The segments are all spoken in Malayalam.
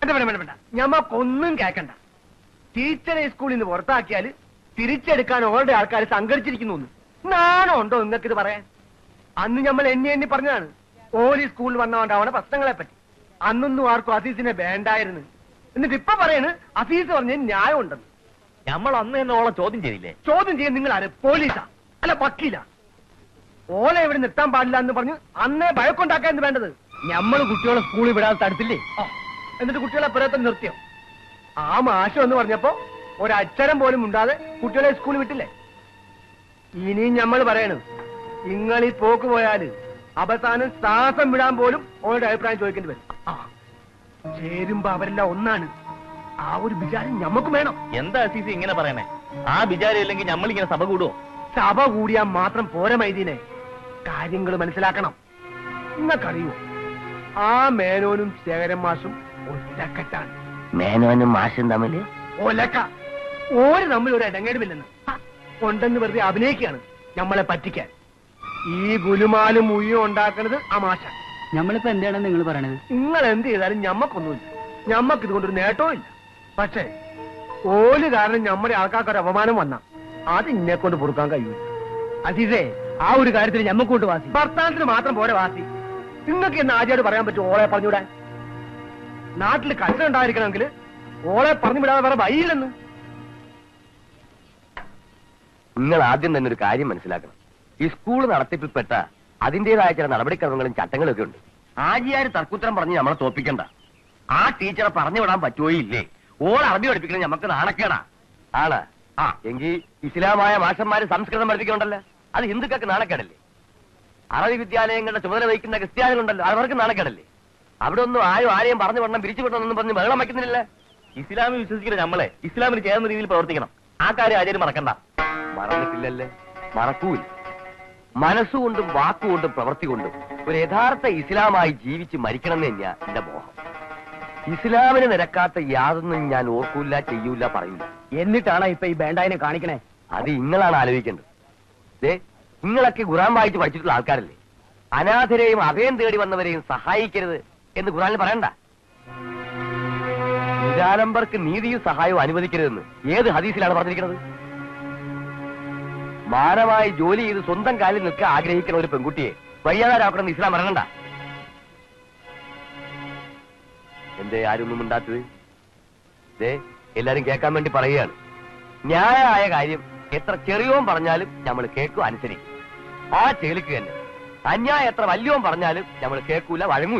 വേണ്ട വേണ്ട വേണ്ട വേണ്ട ഞമ്മക്കൊന്നും കേക്കണ്ട ടീച്ചറെ സ്കൂളിൽ നിന്ന് പുറത്താക്കിയാല് തിരിച്ചെടുക്കാൻ ഓൾറെഡി ആൾക്കാർ സംഘടിച്ചിരിക്കുന്നു നാണോ ഉണ്ടോ നിങ്ങൾക്ക് ഇത് പറയാൻ അന്ന് നമ്മൾ എണ്ണി എണ്ണി പറഞ്ഞതാണ് ഓലി സ്കൂളിൽ വന്നതുകൊണ്ടാവണ പ്രശ്നങ്ങളെ പറ്റി അന്നൊന്നും ആർക്കും അസീസിനെ വേണ്ടായിരുന്നു എന്നിട്ട് ഇപ്പൊ പറയണ് അസീസ് പറഞ്ഞതിന് ന്യായം ഉണ്ടെന്ന് നമ്മൾ അന്ന് തന്നെ ഓളെ ചോദ്യം ചെയ്തില്ലേ ചോദ്യം ചെയ്യാൻ നിങ്ങൾ ആര് പോലീസാ അല്ല വക്കീലാ ഓലെ ഇവിടെ നിർത്താൻ പാടില്ല എന്ന് പറഞ്ഞ് അന്നേ ഭയക്കൊണ്ടാക്കാൻ വേണ്ടത് നമ്മൾ കുട്ടികളെ സ്കൂളിൽ വിടാതെ തടുത്തില്ലേ ആ, എന്നിട്ട് കുട്ടികളെ പുറത്ത് നിർത്തിയോ ആ മാഷം എന്ന് പറഞ്ഞപ്പോ ഒരക്ഷരം പോലും ഉണ്ടാതെ കുട്ടികളെ സ്കൂളിൽ വിട്ടില്ലേ ഇനിയും നമ്മൾ പറയണു നിങ്ങൾ ഈ പോക്ക് പോയാല് അവസാനം ശ്വാസം വിടാൻ പോലും ഓരുടെ അഭിപ്രായം ചോദിക്കേണ്ടി വരും ആ ചേരുമ്പോ അവരെല്ലാം ഒന്നാണ് ആ ഒരു വിചാരം ഞമ്മക്കും വേണം എന്താ അസീസി ഇങ്ങനെ പറയണേ ആ വിചാരം ഇല്ലെങ്കിൽ നമ്മൾ ഇങ്ങനെ സഭ കൂടുവോ സഭ കൂടിയാൽ മാത്രം പോര മൈദീനെ കാര്യങ്ങൾ മനസ്സിലാക്കണം നിങ്ങൾക്കറിയോ ആ മേനോനും ശേഖരൻ മാഷും ഒറ്റക്കെട്ടാണ് മേനോനും മാഷും തമ്മില് ഒലക്ക ഓര് തമ്മിൽ ഒരു ഇടങ്ങേടുമില്ലെന്ന് ഹ, ഉണ്ടെന്ന് വെറുതെ അഭിനയിക്കുകയാണ് നമ്മളെ പറ്റിക്കാൻ ഈ ഗുലുമാലും മുയ്യും ഉണ്ടാക്കുന്നത് ആ മാഷ നമ്മളിപ്പോ എന്താണ് നിങ്ങൾ പറയണത് നിങ്ങൾ എന്ത് ചെയ്താലും ഞമ്മക്കൊന്നുമില്ല ഞമ്മക്ക് ഇതുകൊണ്ടൊരു നേട്ടവും ഇല്ല പക്ഷേ ഓല് കാരണം നമ്മുടെ ആൾക്കാർക്ക് ഒരു അപമാനം വന്ന അത് ഇന്നെ കൊണ്ട് പൊറുക്കാൻ കഴിയും അസീസേ ആ ഒരു കാര്യത്തിൽ ഞമ്മക്കൂട്ട് വാസി ഭർത്താനത്തിന് മാത്രം പോരെ വാസി നിങ്ങൾക്ക് എന്ന് ആദ്യമായിട്ട് പറയാൻ പറ്റും ഓളെ പറഞ്ഞുവിടാൻ നാട്ടിൽ കച്ചറ ഉണ്ടായിരിക്കണമെങ്കിൽ ഓളെ പറഞ്ഞു വിടാതെ വേറെ വഴിയില്ലെന്ന് നിങ്ങൾ ആദ്യം തന്നെ ഒരു കാര്യം മനസ്സിലാക്കണം ഈ സ്കൂൾ നടത്തിപ്പിൽപ്പെട്ട അതിന്റേതായ ചില നടപടിക്രമങ്ങളും ചട്ടങ്ങളും ഒക്കെ ഉണ്ട് ആജിയാര് തർക്കുത്തരം പറഞ്ഞ് നമ്മളെ തോപ്പിക്കണ്ട ആ ടീച്ചറെ പറഞ്ഞു വിടാൻ പറ്റുമോ ഇല്ലേ ഓൾ അറബി പഠിപ്പിക്കണം നമുക്ക് നാണക്കേടാ ആണ് ആ എങ്കിൽ ഇസ്ലാമായ മാഷന്മാര് സംസ്കൃതം പഠിപ്പിക്കണ്ടല്ലോ അത് ഹിന്ദുക്കൾക്ക് നാണക്കേടല്ലേ അറബി വിദ്യാലയങ്ങളുടെ ചുമതല വഹിക്കുന്ന ക്രിസ്ത്യാനികളുണ്ടല്ലോ അവർക്ക് നാണക്കേടല്ലേ അവിടെ ഒന്നും ആരും ആരെയും പറഞ്ഞു വിടണം പിരിച്ചു വിടണമെന്നും പറഞ്ഞ് ബഹളം വയ്ക്കുന്നില്ല ഇസ്ലാമിൽ വിശ്വസിക്കുന്ന നമ്മളെ ഇസ്ലാമിന് ചേർന്ന രീതിയിൽ പ്രവർത്തിക്കണം ആ കാര്യം ആചാര്യം മറക്കണ്ട മറന്നിട്ടില്ലല്ലേ മറക്കൂല മനസ്സുകൊണ്ടും വാക്കുകൊണ്ടും പ്രവൃത്തി കൊണ്ടും ഒരു യഥാർത്ഥ ഇസ്ലാമായി ജീവിച്ച് മരിക്കണം എന്ന് തന്നെയാ എന്റെ മോഹം ഇസ്ലാമിന് നിരക്കാത്ത യാതൊന്നും ഞാൻ ഓർക്കൂല ചെയ്യൂല പറയൂല എന്നിട്ടാണ് ഇപ്പൊ ഈ ബേണ്ടായിനെ കാണിക്കണേ അത് നിങ്ങളാണ് ആലോചിക്കേണ്ടത് ദേ നിങ്ങളൊക്കെ ഖുറാൻ വായിച്ച് പഠിച്ചിട്ടുള്ള ആൾക്കാരല്ലേ അനാഥരെയും അഭയം തേടി വന്നവരെയും സഹായിക്കരുത് എന്ന് ഖുറാനിൽ പറയണ്ട നിരാലംബർക്ക് നീതിയും സഹായവും അനുവദിക്കരുതെന്ന് ഏത് ഹദീസിലാണ് പറഞ്ഞിരിക്കുന്നത് മാനമായി ജോലി ചെയ്ത് സ്വന്തം കാലിൽ നിൽക്കാൻ ആഗ്രഹിക്കുന്ന ഒരു പെൺകുട്ടിയെ വയ്യാതാരാക്കണമെന്ന് ഇസ്ലാം പറയണ്ട എന്തേ ആരൊന്നും ഉണ്ടാത്തത് ദേ എല്ലാരും കേൾക്കാൻ വേണ്ടി പറയുകയാണ് ന്യായമായ കാര്യം എത്ര ചെറിയോൻ പറഞ്ഞാലും നമ്മൾ കേൾക്കും അനുസരിക്കും ആ ചേലിക്ക് തന്നെ അന്യായം എത്ര വലിയോൻ പറഞ്ഞാലും നമ്മൾ കേൾക്കൂല വഴങ്ങൂല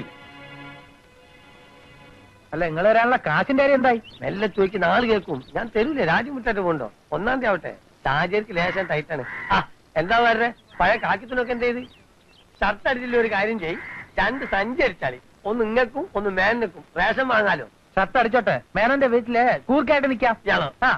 അല്ല നിങ്ങൾ വരാനുള്ള കാശിന്റെ കാര്യം എന്തായി മെല്ലെ ചോദിക്ക് നാള് കേൾക്കും ഞാൻ തരൂലേ രാജ്യം വിട്ടിട്ട് പോണ്ടോ ഒന്നാം തീയതി ആവട്ടെ സാഹചര്യക്ക് ലേശം ടൈറ്റാണ് ആ എന്താ പറഞ്ഞേ പഴയ കാക്കിത്തിനൊക്കെ എന്ത് ചെയ്ത് ഷർട്ട് അടിച്ചില്ല ഒരു കാര്യം ചെയ് രണ്ട് സഞ്ചി അടിച്ചാളി ഒന്ന് ഇങ്ങക്കും ഒന്ന് മേനക്കും റേഷൻ വാങ്ങാലോ ഷർട്ട് അടിച്ചോട്ടെ മേനന്റെ വീട്ടില് കൂർക്കായിട്ട് നിക്കാം ഞാനോ ആ.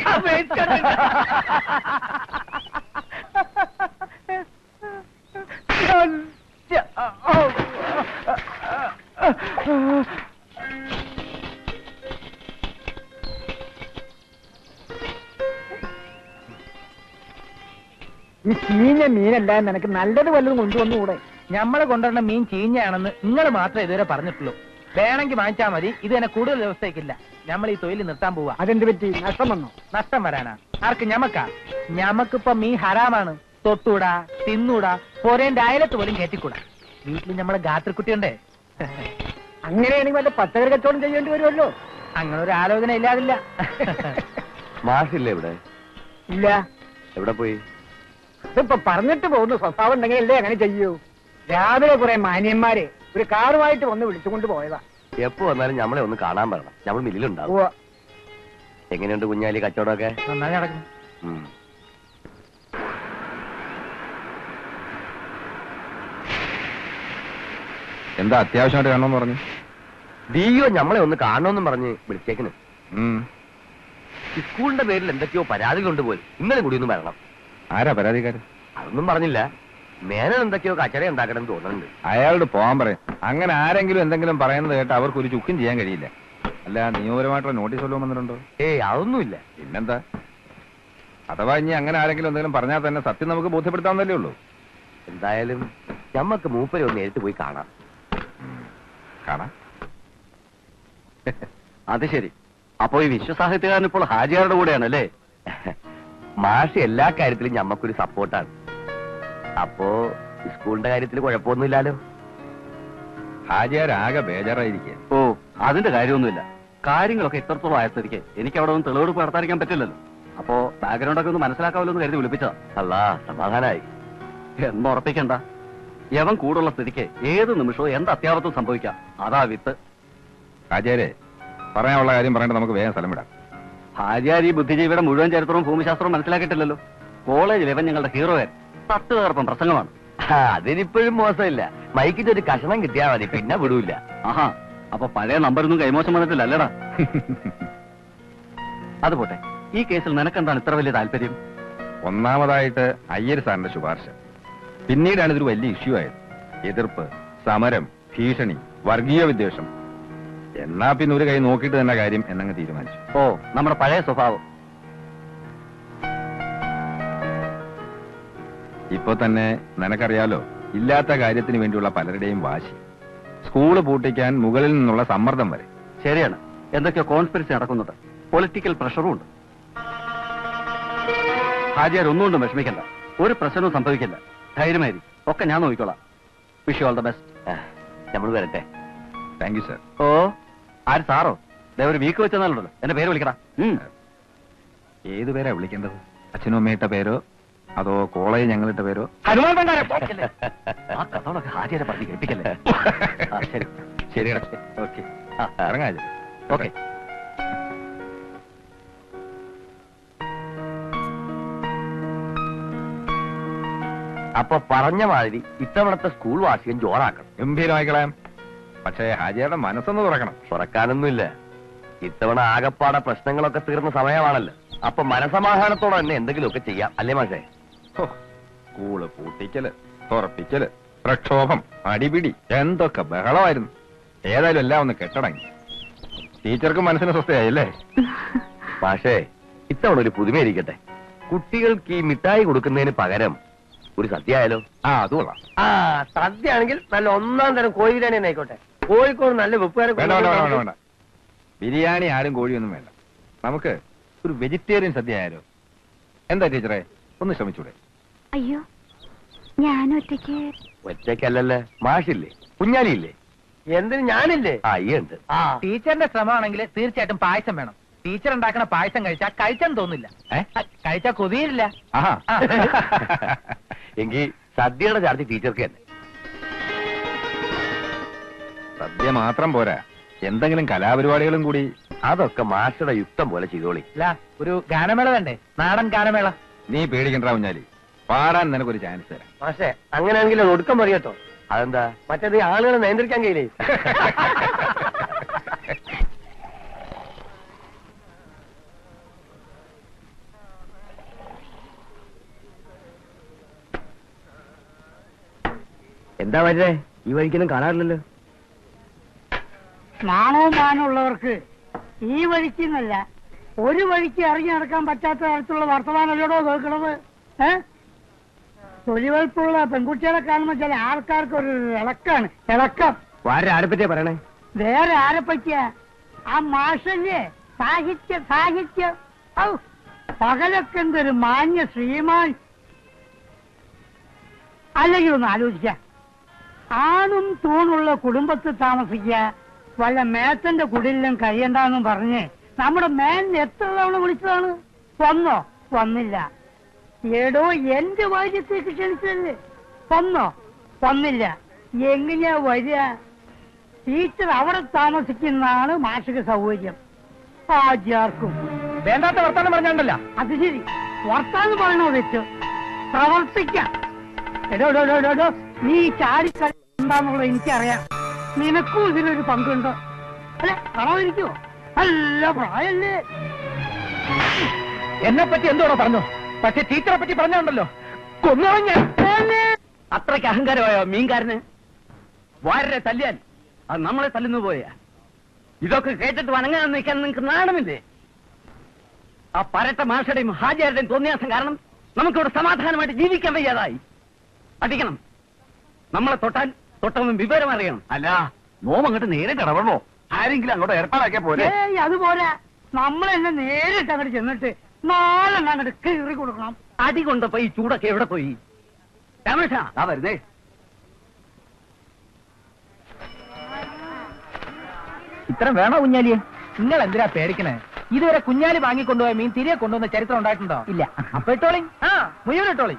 ഈ ചീഞ്ഞ മീനല്ല നിനക്ക് നല്ലത് വല്ലതും കൊണ്ടുവന്നുകൂടെ ഞമ്മള് കൊണ്ടുവരുന്ന മീൻ ചീഞ്ഞയാണെന്ന് നിങ്ങൾ മാത്രമേ ഇതുവരെ പറഞ്ഞിട്ടുള്ളൂ വേണമെങ്കിൽ വാങ്ങിച്ചാൽ മതി ഇത് തന്നെ കൂടുതൽ ദിവസത്തേക്കില്ല നമ്മൾ ഈ തൊഴിൽ നിർത്താൻ പോവാ അതെന്ത് പറ്റി നഷ്ടം വന്നോ നഷ്ടം വരാനാ ആർക്ക് ഞമക്കാ ഞമക്കിപ്പോ മീൻ ഹറാമാണ് തൊട്ടൂടാ തിന്നൂടാ പോരേന്റെ അയലത്ത് പോലും കയറ്റിക്കൂടാ വീട്ടിൽ നമ്മളെ ഗാത്രക്കുട്ടിയുണ്ടേ അങ്ങനെയാണെങ്കിൽ വല്ല പച്ചക്കറി കച്ചവടം ചെയ്യേണ്ടി വരുമല്ലോ അങ്ങനെ ഒരു ആലോചന ഇല്ലാതില്ല മാഷില്ലേ ഇവിടെ ഇല്ല എവിടെ പോയി ഇതിപ്പോ പറഞ്ഞിട്ട് പോകുന്ന സ്വഭാവം ഉണ്ടെങ്കിൽ അല്ലേ അങ്ങനെ ചെയ്യൂ രാവിലെ കുറെ മാന്യന്മാര് ഒരു കാറുമായിട്ട് വന്ന് വിളിച്ചുകൊണ്ട് പോയതാ എപ്പോ വന്നാലും നമ്മളെ ഒന്ന് കാണാൻ പറയണം നമ്മൾ മില്ലിലുണ്ടാവും ഉവ്വ. എങ്ങനെയുണ്ട് കുഞ്ഞാലി കച്ചവടമൊക്കെ നന്നായി നടക്കുന്നു ഉം. എന്താ അത്യാവശ്യമായിട്ട് കാണണമെന്ന് പറഞ്ഞു ഡിഒ നമ്മളെ ഒന്ന് കാണണമെന്നും പറഞ്ഞ് വിളിച്ചേക്കിന് ഉം. സ്കൂളിന്റെ പേരിൽ എന്തൊക്കെയോ പരാതി കൊണ്ടുപോയി ഇന്നലെ കൂടി ഒന്ന് വരണം ആരാ പരാതിക്കാരൻ അതൊന്നും പറഞ്ഞില്ല മേനൻ എന്തൊക്കെയോ കച്ചറ ഉണ്ടാക്കണം എന്ന് തോന്നുന്നുണ്ട് അയാളോട് പോകാൻ പറയും അങ്ങനെ ആരെങ്കിലും എന്തെങ്കിലും പറയുന്നത് കേട്ട് അവർക്ക് ഒരു ചുക്കും ചെയ്യാൻ കഴിയില്ല അല്ല നിയമപരമായിട്ടുള്ള നോട്ടീസ് വല്ലതും വന്നിട്ടുണ്ടോ ഏയ് അതൊന്നുമില്ല പിന്നെന്താ അഥവാ ഇനി അങ്ങനെ ആരെങ്കിലും എന്തെങ്കിലും പറഞ്ഞാൽ തന്നെ സത്യം നമുക്ക് ബോധ്യപ്പെടുത്താവുന്നല്ലേ ഉള്ളൂ എന്തായാലും ഞമ്മക്ക് മൂപ്പരെ ഒന്ന് നേരിട്ട് പോയി കാണാം കാണാം അത് ശരി അപ്പോ ഈ വിശ്വസാഹിത്യകാരൻ ഇപ്പോൾ ഹാജിയാരുടെ കൂടെയാണല്ലേ മാഷ് എല്ലാ കാര്യത്തിലും ഞമ്മക്കൊരു സപ്പോർട്ടാണ് അപ്പോ സ്കൂളിന്റെ കാര്യത്തിൽ കുഴപ്പമൊന്നുമില്ലല്ലോ ഹാജിയാരാകെ ബേജാറായിരിക്കുക ഓ അതിന്റെ കാര്യമൊന്നുമില്ല കാര്യങ്ങളൊക്കെ ഇത്രത്തോളം ആയ സ്ഥിതിക്ക് എനിക്ക് അവിടെ ഒന്ന് തെളിവെടുപ്പ് നടത്താതിരിക്കാൻ പറ്റില്ലല്ലോ അപ്പോ ബാക്ക്ഗ്രൗണ്ട് ഒക്കെ ഒന്ന് മനസ്സിലാക്കാമല്ലോ എന്ന് കരുതി വിളിപ്പിച്ചതാ അല്ല സമാധാനായി എന്നുറപ്പിക്കണ്ട യവൻ കൂടുള്ള സ്ഥിതിക്ക് ഏത് നിമിഷവും എന്ത് അത്യാവത്തും സംഭവിക്കാം അതാ വിത്ത് ഹാജിയാരെ പറയാനുള്ള കാര്യം പറയേണ്ട നമുക്ക് വേഗം സ്ഥലം വിടാം ഹാജിയാർ ഈ ബുദ്ധിജീവിയുടെ മുഴുവൻ ചരിത്രവും ഭൂമിശാസ്ത്രവും മനസ്സിലാക്കിയിട്ടില്ലല്ലോ കോളേജിൽ ഇവൻ ഞങ്ങളുടെ ഹീറോയൻ തട്ട് തകർപ്പം പ്രസംഗമാണ് അതിനിപ്പോഴും മോശമില്ല മൈക്കിന്റെ ഒരു കഷണം കിട്ടിയാ മതി പിന്നെ വിടൂല ആഹാ അപ്പൊ പഴയ നമ്പറൊന്നും കൈമോശം വന്നിട്ടില്ല അല്ലടാ അത് പോട്ടെ ഈ കേസിൽ നിനക്കെന്താണ് ഇത്ര വലിയ താല്പര്യം ഒന്നാമതായിട്ട് അയ്യർ സാറിന്റെ ശുപാർശ പിന്നീടാണ് ഇതൊരു വലിയ ഇഷ്യൂ ആയത് എതിർപ്പ് സമരം ഭീഷണി വർഗീയ വിദ്വേഷം എന്നാ പിന്നെ ഒരു കൈ നോക്കിയിട്ട് തന്നെ കാര്യം എന്നങ്ങ് തീരുമാനിച്ചു ഓ നമ്മുടെ പഴയ സ്വഭാവം ഇപ്പൊ തന്നെ നിനക്കറിയാലോ ഇല്ലാത്ത കാര്യത്തിന് വേണ്ടിയുള്ള പലരുടെയും വാശി സ്കൂള് പൂട്ടിക്കാൻ മുകളിൽ നിന്നുള്ള സമ്മർദ്ദം വരെ ശരിയാണ് എന്തൊക്കെയോ കോൺസ്പിറസി നടക്കുന്നുണ്ട് പൊളിറ്റിക്കൽ പ്രഷറും ഉണ്ട് ഹാജിയാർ ഒന്നുകൊണ്ടും വിഷമിക്കണ്ട ഒരു പ്രശ്നവും സംഭവിക്കില്ല ധൈര്യമായിരിക്കും ഒക്കെ ഞാൻ നോക്കിക്കോളാം വിഷ് ഓൾ ദ ബെസ്റ്റ് നമ്മൾ വരട്ടെ താങ്ക് യു സർ ഓ ആര് സാറോ ദേ ഒരു വീക്ക് വെച്ചെന്നാലുണ്ടല്ലോ എന്റെ പേര് വിളിക്കടാ ഉം. ഏത് പേരാ വിളിക്കേണ്ടത് അച്ഛനും അമ്മയിട്ട പേരോ അതോ കോളേജ് ഞങ്ങളിട്ട പേരോ ഹനുമാൻ ഭണ്ഡാരം ആ കഥകളൊക്കെ ഹാജിയാരെ പറഞ്ഞ് കേൾപ്പിക്കല്ലേ ആ, ശരി ശരിയടാ ഓക്കെ ഇറങ്ങാ ഓക്കെ അപ്പൊ പറഞ്ഞ മാതിരി ഇത്തവണത്തെ സ്കൂൾ വാർഷികം ജോറാക്കണം ഗംഭീരമായിക്കളയാം പക്ഷേ ഹാജിയുടെ മനസ്സൊന്ന് തുറക്കണം തുറക്കാനൊന്നുമില്ല ഇത്തവണ ആകപ്പാടെ പ്രശ്നങ്ങളൊക്കെ തീർന്ന സമയമാണല്ലോ അപ്പൊ മനസമാധാനത്തോടെ തന്നെ എന്തെങ്കിലുമൊക്കെ ചെയ്യാം അല്ലേ മാഷേ ഹോ, സ്കൂള് പൂട്ടിക്കല് തുറപ്പിക്കല് പ്രക്ഷോഭം അടിപിടി എന്തൊക്കെ ബഹളമായിരുന്നു ഏതായാലും എല്ലാം ഒന്ന് കെട്ടടങ്ങി ടീച്ചർക്ക് മനസ്സിന് സ്വസ്ഥയായില്ലേ മാഷേ ഇത്തവണ ഒരു പുതുമയിരിക്കട്ടെ കുട്ടികൾക്ക് ഈ മിഠായി കൊടുക്കുന്നതിന് പകരം ഒരു സദ്യയായാലോ ആ അത് കൊള്ളാം ആ സദ്യ ആണെങ്കിൽ നല്ല ഒന്നാം തരം കോഴി ബിരിയാണി തന്നെ ആയിക്കോട്ടെ കോഴിക്കോട് നല്ല വെപ്പുകാരെ വേണ്ട വേണ്ട വേണ്ട വേണ്ട ബിരിയാണി ആരും കോഴിയൊന്നും വേണ്ട നമുക്ക് ഒരു വെജിറ്റേറിയൻ സദ്യ ആയാലോ എന്താ ടീച്ചറെ ഒന്ന് ശ്രമിച്ചൂടെ അയ്യോ ഞാൻ ഒറ്റയ്ക്ക് ഒറ്റയ്ക്കല്ലല്ലേ മാഷില്ലേ കുഞ്ഞാലിയില്ലേ എന്തിന് ഞാനില്ലേ ആ ഈ ഉണ്ട് ആ ടീച്ചറിന്റെ ശ്രമമാണെങ്കിൽ തീർച്ചയായിട്ടും പായസം വേണം ടീച്ചർ ഉണ്ടാക്കുന്ന പായസം കഴിച്ചാൽ കഴിച്ചാൻ തോന്നില്ല ഏ? കഴിച്ചാൽ കൊതിയില്ല ആഹാ ആ. എങ്കിൽ സദ്യയുടെ ചാർജ് ടീച്ചർക്ക് തന്നെ സദ്യ മാത്രം പോരാ എന്തെങ്കിലും കലാപരിപാടികളും കൂടി അതൊക്കെ മാഷയുടെ യുക്തം പോലെ ചെയ്തോളി അല്ല ഒരു ഗാനമേള വേണ്ടേ നാടൻ ഗാനമേള നീ പേടിക്കണ്ട കുഞ്ഞാലി പാടാൻ നിനക്കൊരു ചാൻസ് തരാം മാഷേ അങ്ങനെയാണെങ്കിൽ ഒന്ന് ഒടുക്കം പറയട്ടോ അതെന്താ മറ്റേത് ഈ ആളുകളെ നിയന്ത്രിക്കാൻ കഴിയില്ലേ എന്താ വരേ ഈ വഴിക്കൊന്നും കാണാറില്ലല്ലോ നാണവും മാനമുള്ളവർക്ക് ഈ വഴിക്ക് എന്നല്ല ഒരു വഴിക്ക് ഇറങ്ങി നടക്കാൻ പറ്റാത്ത തരത്തിലുള്ള വർത്തമാനമല്ലടോ കേൾക്കണത് ഏ തൊലിവെൽപ്പുള്ള പെൺകുട്ടികളെ കാണുമ്പോൾ ചില ആൾക്കാർക്ക് ഒരു ഇളക്കാണ് ഇളക്കം ആരെ ആരെ പറ്റിയാ പറയണേ വേറെ ആരെ പറ്റിയ ആ മാഷല്ലേ സാഹിത്യ സാഹിത്യം ഔ പകലൊക്കെ എന്തൊരു മാന്യ ശ്രീമാൻ അല്ലെങ്കിൽ ഒന്ന് ആലോചിക്കാം ആണും തൂണുള്ള കുടുംബത്തിൽ താമസിക്കുക വല്ല മേത്തന്റെ കുടിലും കഴിയണ്ടെന്നും പറഞ്ഞ് നമ്മുടെ മേൻ എത്ര തവണ വിളിച്ചതാണ് വന്നോ വന്നില്ല എടോ എന്റെ വാര്യത്തേക്ക് ക്ഷണിച്ചതല്ലേ വന്നോ വന്നില്ല എങ്ങനെയാ വരിക ടീച്ചർ അവിടെ താമസിക്കുന്നതാണ് മാഷിക സൗകര്യം ആചാർക്കും വേണ്ടാത്ത വർത്താനം പറഞ്ഞോണ്ടല്ലോ അത് ശരി വർത്താനം പറയണോ വെച്ച് പ്രവർത്തിക്കാം എടോ എടോ, എടോ, എടോ, എടോ, നീ ചാടിക്കളി എന്താന്നുള്ളത് എനിക്കറിയാം നിനക്കും ഇതിലൊരു പങ്കുണ്ട് അല്ലെ കളവിരിക്കോ നല്ല പ്രായല്ലേ എന്നെ പറ്റി എന്തോടോ പറഞ്ഞു പക്ഷെ ടീച്ചറെ പറ്റി പറഞ്ഞോണ്ടല്ലോ കൊന്നോ ഞാൻ അത്രയ്ക്ക് അഹങ്കാരമായോ മീൻകാരന് വാരരെ തല്ലിയാൽ അത് നമ്മളെ തല്ലുന്നു പോയാ ഇതൊക്കെ കേട്ടിട്ട് വണങ്ങാൻ നിൽക്കാൻ നിങ്ങൾക്ക് നാണമില്ലേ ആ പരട്ട മാഷയുടെയും ഹാജിയാരുടെയും തോന്നിയാസം കാരണം നമുക്കിവിടെ സമാധാനമായിട്ട് ജീവിക്കാൻ വയ്യാതായി അടിക്കണം നമ്മളെ തൊട്ടാൽ തൊട്ടവൻ വിവരം അറിയണം അല്ല നോം അങ്ങോട്ട് നേരെ ഇടപെടണോ ആരെങ്കിലും അങ്ങോട്ട് ഏർപ്പാടാക്കിയ പോലെ ഏയ് അതുപോലെ നമ്മൾ എന്നെ നേരിട്ട് അങ്ങോട്ട് ചെന്നിട്ട് നാലെണ്ണം അങ്ങോട്ട് കീറി കൊടുക്കണം അടി കൊണ്ടപ്പോ ഈ ചൂടൊക്കെ എവിടെ പോയി രമേശ ആ വരുന്നേ ഇത്ര വേണോ കുഞ്ഞാലിയെ നിങ്ങൾ എന്തിനാ പേടിക്കണേ ഇതുവരെ കുഞ്ഞാലി വാങ്ങിക്കൊണ്ടുപോയ മീൻ തിരികെ കൊണ്ടുവന്ന ചരിത്രം ഉണ്ടായിട്ടുണ്ടോ ഇല്ല അപ്പൊ ഇട്ടോളി ആ മുഴുവൻ ഇട്ടോളി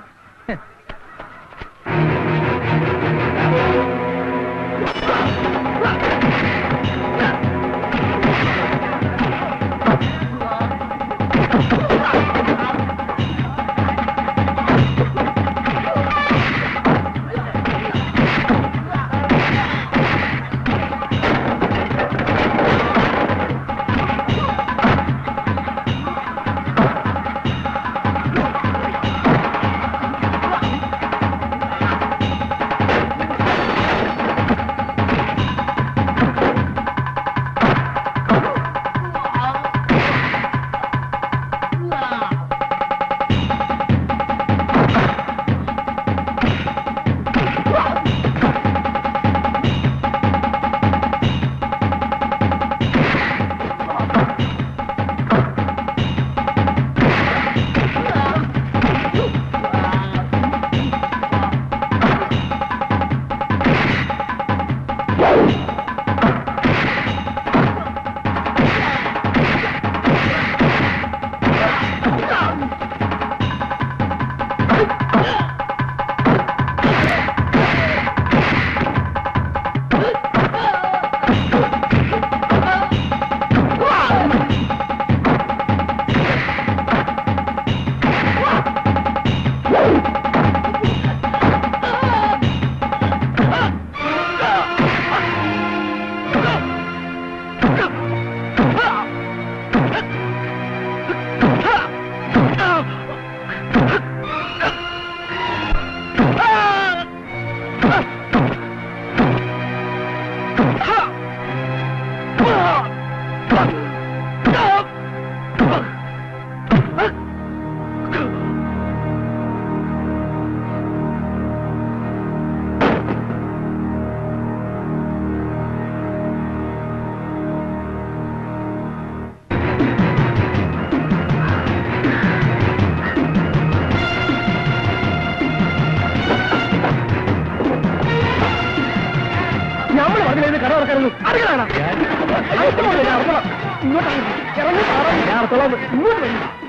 നമ്മൾ പറഞ്ഞില്ല കട തുറക്കാനൊന്നും അറിയണം ഇങ്ങോട്ട് ഇറങ്ങി ഇങ്ങോട്ട് വരൂ.